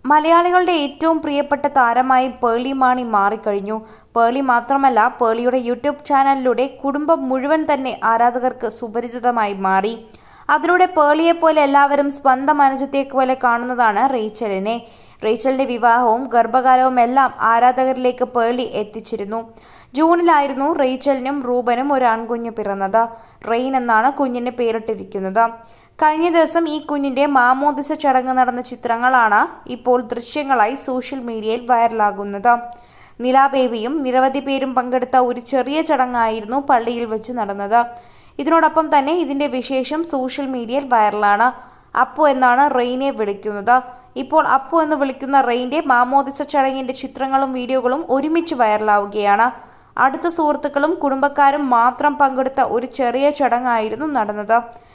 മലയാളികളുടെ ഏറ്റവും പ്രിയപ്പെട്ട താരമായി പേളി മാണി മാറിക്കഴിഞ്ഞു പേളി മാത്രമല്ല പേളിയുടെ യൂട്യൂബ് ചാനലിലൂടെ കുടുംബം മുഴുവൻ തന്നെ ആരാധകർക്ക് സുപരിചിതമായി മാറി അതിലൂടെ പേളിയെ പോലെ എല്ലാവരും സ്വന്തം അനുജത്തെ പോലെ കാണുന്നതാണ് റേച്ചലിനെ റേച്ചലിന്റെ വിവാഹവും ഗർഭകാലവും എല്ലാം ആരാധകരിലേക്ക് പേളി എത്തിച്ചിരുന്നു ജൂണിലായിരുന്നു റേച്ചലിനും റൂബനും ഒരു ആൺകുഞ്ഞ് പിറന്നത് റെയിൻ എന്നാണ് കുഞ്ഞിന് പേരിട്ടിരിക്കുന്നത് കഴിഞ്ഞ ദിവസം ഈ കുഞ്ഞിന്റെ മാമോദിസ ചടങ്ങ് നടന്ന ചിത്രങ്ങളാണ് ഇപ്പോൾ ദൃശ്യങ്ങളായി സോഷ്യൽ മീഡിയയിൽ വൈറലാകുന്നത് നിലാബേബിയും നിരവധി പേരും പങ്കെടുത്ത ഒരു ചെറിയ ചടങ്ങായിരുന്നു പള്ളിയിൽ വെച്ച് നടന്നത് ഇതിനോടൊപ്പം തന്നെ ഇതിന്റെ വിശേഷം സോഷ്യൽ മീഡിയയിൽ വൈറലാണ് അപ്പു എന്നാണ് റെയിനെ വിളിക്കുന്നത് ഇപ്പോൾ അപ്പു എന്ന് വിളിക്കുന്ന റെയിന്റെ മാമോദിസ ചടങ്ങിന്റെ ചിത്രങ്ങളും വീഡിയോകളും ഒരുമിച്ച് വൈറലാവുകയാണ് അടുത്ത സുഹൃത്തുക്കളും കുടുംബക്കാരും മാത്രം പങ്കെടുത്ത ഒരു ചെറിയ ചടങ്ങായിരുന്നു നടന്നത്